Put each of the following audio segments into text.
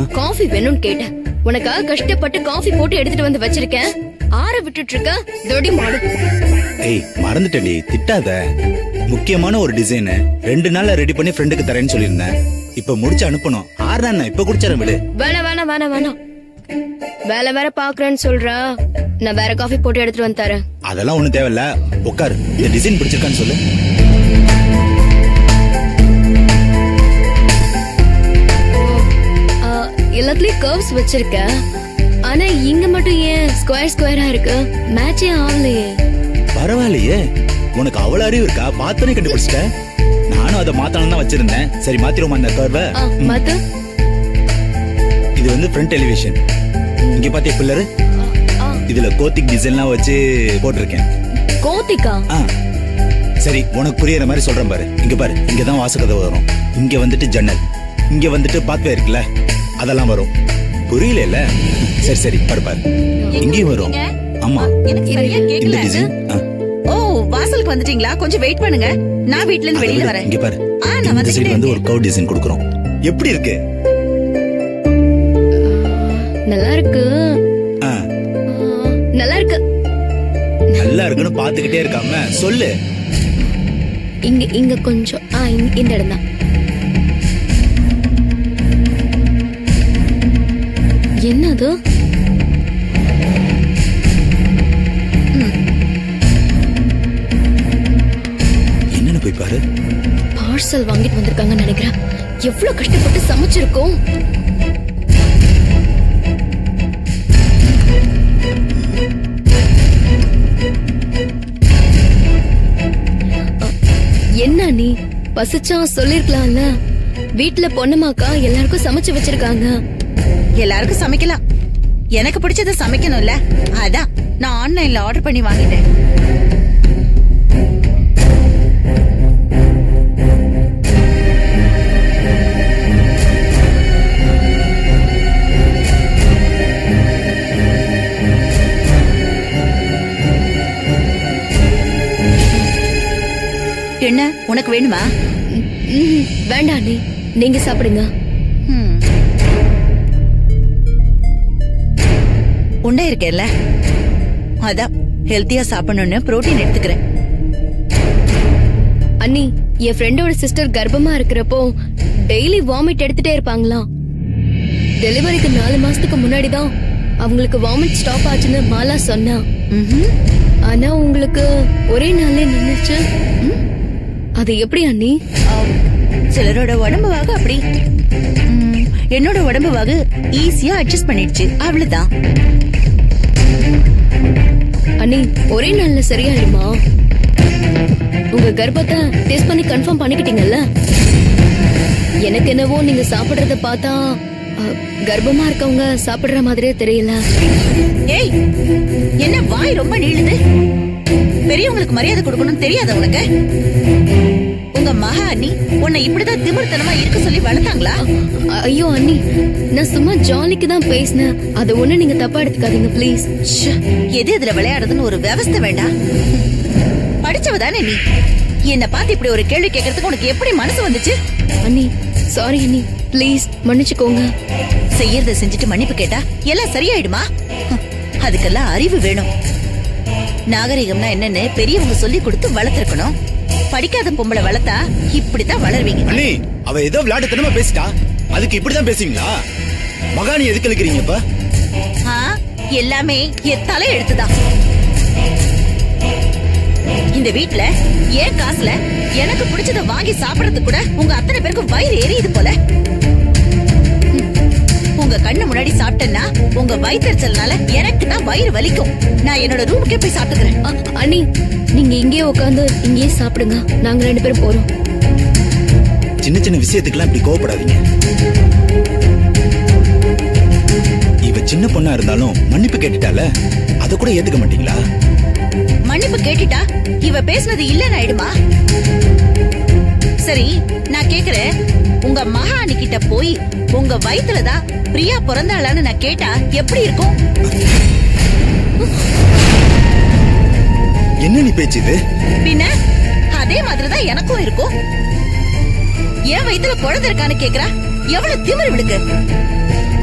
Coffee வேணும்னு கேட்டேன் உனக்காக கஷ்டப்பட்டு காஃபி போட்டு எடுத்துட்டு வந்து வச்சிருக்கேன் ஆற விட்டுட்டு இருக்க தொடி மாடு ஏய் மறந்துட்டேன்டி திட்டாத முக்கியமான ஒரு டிசைன் ரெண்டு நாள்ல ரெடி பண்ணி ஃப்ரெண்டுக்கு தரேன்னு சொல்லியிருந்தேன் இப்ப முடிச்சு அனுப்பணும் ஆறுனா இப்ப குடிச்சிடறேன் விடு வேணாம் வேணாம் வேணாம் வேணாம் வேலை வேற பாக்குறேன்னு சொல்றா நான் வேற காஃபி போட்டு எடுத்துட்டு வந்து தரேன் அதெல்லாம் ஒண்ணும் தேவையில்ல உட்காரு இந்த டிசைன் பிடிச்சிருக்கான்னு சொல்லு ஆ, எல்லாத்துலயும் கர்வ்ஸ் வச்சிருக்க ஆனா இங்க மட்டும் ஏன் ஸ்கொயர் ஸ்கொயரா இருக்கு மேட்சே ஆகலையே பரவாயில்லையே உனக்கு அவ்வளவு அறிவு இருக்கா பார்த்தோன்னே கண்டுபிடிச்சிட்ட நானும் அதை மாத்தணும் தான் வச்சிருந்தேன் சரி மாத்திருவோமா அந்த கர்வை ஆ, மாத்து இது வந்து ஃப்ரண்ட் எலிவேஷன் இங்க பாத்தியா பில்லரு ஆ, இதுல கோத்திக் டிசைன்லாம் வச்சு போட்டிருக்கேன் கோத்திக்கா ஆ சரி உனக்கு புரியுற மாதிரி சொல்றேன் பாரு இங்க பாரு இங்க தான் வாசகதவு வரும் இங்க வந்துட்டு ஜன்னல் இங்க வந்துட்டு பாத்வே இருக்குல்ல அதெல்லாம் வரும் புரியல சரி சரி பாரு பாரு இங்கேயும் வரும் ஆமா எனக்கு சரியா இந்த கேக்கல டிசைன் ஓ வாசலுக்கு வந்துட்டீங்களா கொஞ்சம் வெயிட் பண்ணுங்க நான் வீட்ல இருந்து வெளியில வரேன் இங்க பாரு ஆ நான் இந்த சைடு வந்துட்டே வந்து ஒரு இருக்கேன். கவு டிசைன் கொடுக்குறோம் எப்படி இருக்கு நல்லா இருக்கு ஆ, ஆ, நல்லா இருக்கு நல்லா இருக்குன்னு பாத்துக்கிட்டே இருக்காம சொல்லு இங்க இங்க கொஞ்சம் ஆ இந்த- இந்த இடம் தான் என்னது என்னன்னு போய் பாரு பார்சல் வாங்கிட்டு வந்திருக்காங்கன்னு நினைக்கிறேன் எவ்வளவு கஷ்டப்பட்டு சமைச்சிருக்கோம் அ, என்ன நீ பசிச்சா சொல்லிருக்கலாம்ல வீட்ல பொண்ணுமாக்கா எல்லாருக்கும் சமைச்சு வச்சிருக்காங்க எல்லாருக்கும் சமைக்கலாம் எனக்கு பிடிச்சத சமைக்கணும்ல அதான் நான் ஆன்லைன்ல ஆர்டர் பண்ணி வாங்கிட்டேன் என்ன உனக்கு வேணுமா ம், வேண்டாம் நீ நீங்க சாப்பிடுங்க ம். உண்டை இருக்கேல்ல அதான் ஹெல்த்தியா சாப்பிடணும்னு புரோட்டீன் எடுத்துக்கிறேன் அண்ணி என் ஃப்ரெண்டோட சிஸ்டர் கர்ப்பமா இருக்கிறப்போ டெய்லி வாமிட் எடுத்துட்டே இருப்பாங்களாம் டெலிவரிக்கு நாலு மாசத்துக்கு முன்னாடி தான் அவங்களுக்கு வாமிட் ஸ்டாப் ஆச்சுன்னு மாலா சொன்னா ம்ஹும். ஆனா உங்களுக்கு ஒரே நாள்ல நின்னுச்சு ம்? அது எப்படி அண்ணி ஆம். சிலரோட உடம்பு வாகு அப்படி ம், என்னோட உடம்பு வாகு ஈஸியா அட்ஜஸ்ட் பண்ணிடுச்சு அவ்வளவுதான் அண்ணி ஒரே நாள்ல சரியாயிடுமா உங்க கர்ப்பத்தை டெஸ்ட் பண்ணி கன்ஃபார்ம் பண்ணிக்கிட்டீங்கல்ல எனக்கு என்னவோ நீங்க சாப்பிடுறத பார்த்தா அ, கர்ப்பமா இருக்கவங்க சாப்பிடுற மாதிரியே தெரியல ஏய் என்ன வாய் ரொம்ப நீளுது பெரியவங்களுக்கு மரியாதை கொடுக்கணும்னு தெரியாத உனக்கு உங்க மகா அண்ணி உன்னை இப்படிதான் திமிர்த்தனமா இருக்க சொல்லி வளர்த்தாங்களா அ- ஐயோ அண்ணி நான் சும்மா ஜாலிக்கு தான் பேசினேன் அதை ஒண்ணு நீங்க தப்பா எடுத்துக்காதீங்க ப்ளீஸ் ச்சே, எது இதுல விளையாடுறதுன்னு ஒரு விவஸ்தை வேண்டாம் படிச்சவ தானே நீ என்ன பார்த்து இப்படி ஒரு கேள்வி கேட்கறதுக்கு உனக்கு எப்படி மனசு வந்துச்சு அண்ணி சாரி அண்ணி ப்ளீஸ் மன்னிச்சுக்கோங்க செய்யறத செஞ்சுட்டு மன்னிப்பு கேட்டா எல்லாம் சரியாயிடுமா ஹம், அதுக்கெல்லாம் அறிவு வேணும் நாகரிகம்னா என்னன்னு பெரியவங்க சொல்லி கொடுத்து வளர்த்திருக்கணும் படிக்காத பொம்பளை வளர்த்தா இப்படித்தான் வளருவீங்க அண்ணி அவ ஏதோ விளையாட்டுத்தனமா பேசிட்டா அதுக்கு இப்படிதான் பேசுவீங்களா மகாணி எதுக்கு இழுக்கிறீங்க இப்ப ஆ, எல்லாமே என் தலை எழுத்துதான் இந்த வீட்ல ஏன் காசுல எனக்கு பிடிச்சத வாங்கி சாப்பிடறதுக்கு கூட உங்க அத்தனை பேருக்கு வயிறு எரியுது போல ம். உங்க கண்ணு முன்னாடி சாப்பிட்டேன்னா உங்க வயிற்றுச்சல்னால எனக்கு தான் வயிறு வலிக்கும் நான் என்னோட ரூமுக்கே போய் சாப்பிட்டுக்கிறேன் அ- அண்ணி நீங்க இங்கேயே உட்காந்து இங்கேயே சாப்பிடுங்க நாங்க ரெண்டு பேரும் போறோம் சின்ன சின்ன விஷயத்துக்கெல்லாம் இப்படி கோவப்படாதீங்க இவ சின்ன பொண்ணா இருந்தாலும் மன்னிப்பு கேட்டுட்டால அத கூட ஏத்துக்க மாட்டீங்களா மன்னிப்பு கேட்டுட்டா இவ பேசுனது இல்லன்னு ஆயிடுமா சரி நான் கேக்குறேன் உங்க மகாணி கிட்ட போய் உங்க வயித்துலதான் பிரியா பிறந்தாளான்னு நான் கேட்டா எப்படி இருக்கும் என்ன நீ பேச்சு இது பின்ன அதே மாதிரிதான் எனக்கும் இருக்கும் என் வயித்துல குழந்தை இருக்கான்னு கேக்குறா எவ்வளவு திமிரு விடுக்கு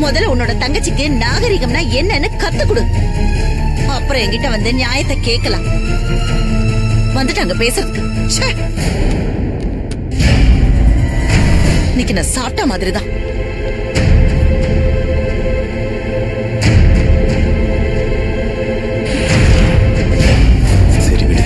முதல்ல உன்னோட தங்கச்சிக்கு நாகரிகம்னா என்னன்னு கத்து கொடு அப்புறம் என்கிட்ட வந்து நியாயத்தை கேட்கலாம் வந்துட்டாங்க பேசுறதுக்கு ச்சே. இன்னைக்கு நான் சாப்பிட்ட மாதிரிதான் சரி விடு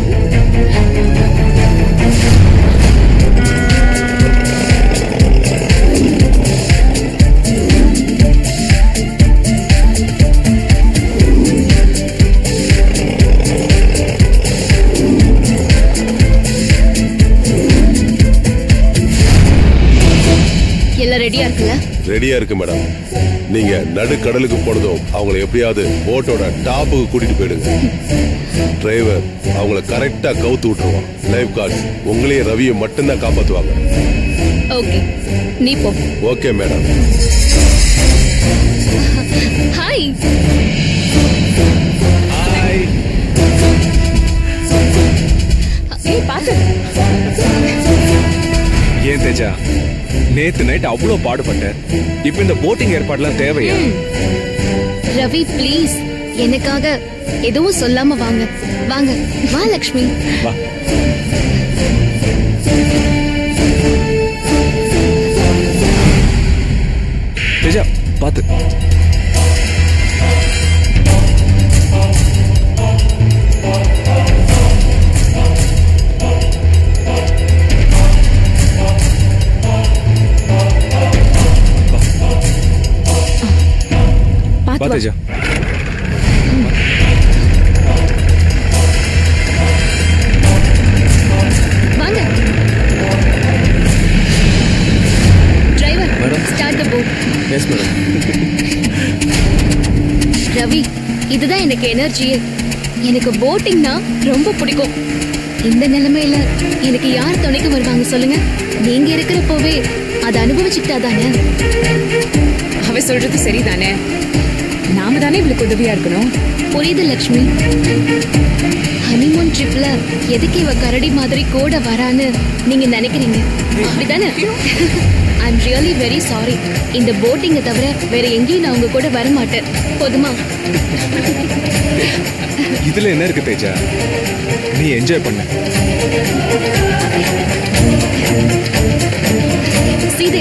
எல்லாம் ரெடியா இருக்குல்ல ரெடியா இருக்கு மேடம் நீங்க நடுக்கடலுக்கு போனதும் அவங்கள எப்படியாவது போட்டோட டாப்புக்கு கூட்டிட்டு போயிடுங்க டிரைவர் அவங்கள கரெக்டா கவுத்து விட்டுருவான் லைஃப் கார்ட்ஸ் உங்களையும் ரவியை மட்டும்தான் காப்பாத்துவாங்க ஓகே நீ போ ஓகே மேடம் ஹாய் ஏய் பாத்து ஏன் தேஜா நேத்து நைட் அவ்வளவு பாடுபட்டேன் இப்ப இந்த போட்டிங் ஏற்பாடுலாம் தேவையா ரவி ப்ளீஸ் எனக்காக எதுவும் சொல்லாம வாங்க வாங்க வா லக்ஷ்மி வா தேஜா பாத்து வா பாத்து வா. தேஜா வாங்க driver Madam. Start the boat yes madam Ravi இதுதான் எனக்கு எனர்ஜியே எனக்கு போட்டிங்னா ரொம்ப பிடிக்கும் இந்த நிலைமையில எனக்கு யார் துணைக்கு வருவாங்க சொல்லுங்க நீங்க இருக்கிறப்போவே அதை அனுபவிச்சுக்கிட்டா தானே அவ சொல்றது சரிதானே நாம தானே இவளுக்கு உதவியா இருக்கணும் புரியுது லக்ஷ்மி ஹனிமூன் ட்ரிப்ல எதுக்கு இவ கரடி மாதிரி கூட வரான்னு நீங்க நினைக்கிறீங்க அப்படிதானே ஐம் ரியலி வெரி சாரி இந்த போட்டிங்கை தவிர வேற எங்கேயும் நான் உங்க கூட வர மாட்டேன் போதுமா இதுல என்ன இருக்கு தேஜா நீ என்ஜாய் பண்ண சீதே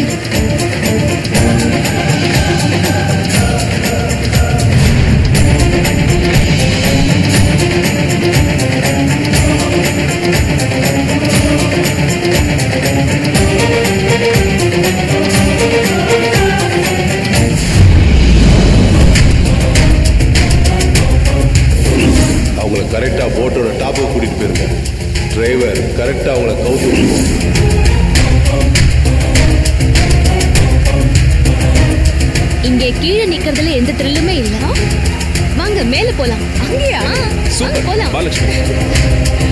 அவங்கள கரெக்டா போட்டோட டாப்புக்கு கூட்டிட்டு போயிருங்க டிரைவர் கரெக்டா அவங்கள கவுத்து விட்டுருவான் இங்கே கீழே நிக்கிறதுல எந்த த்ரில்லுமே இல்ல வாங்க மேல போலாம் அங்கேயா ஆ, வாங்க சூப்பர் போலாம் வா லட்சுமி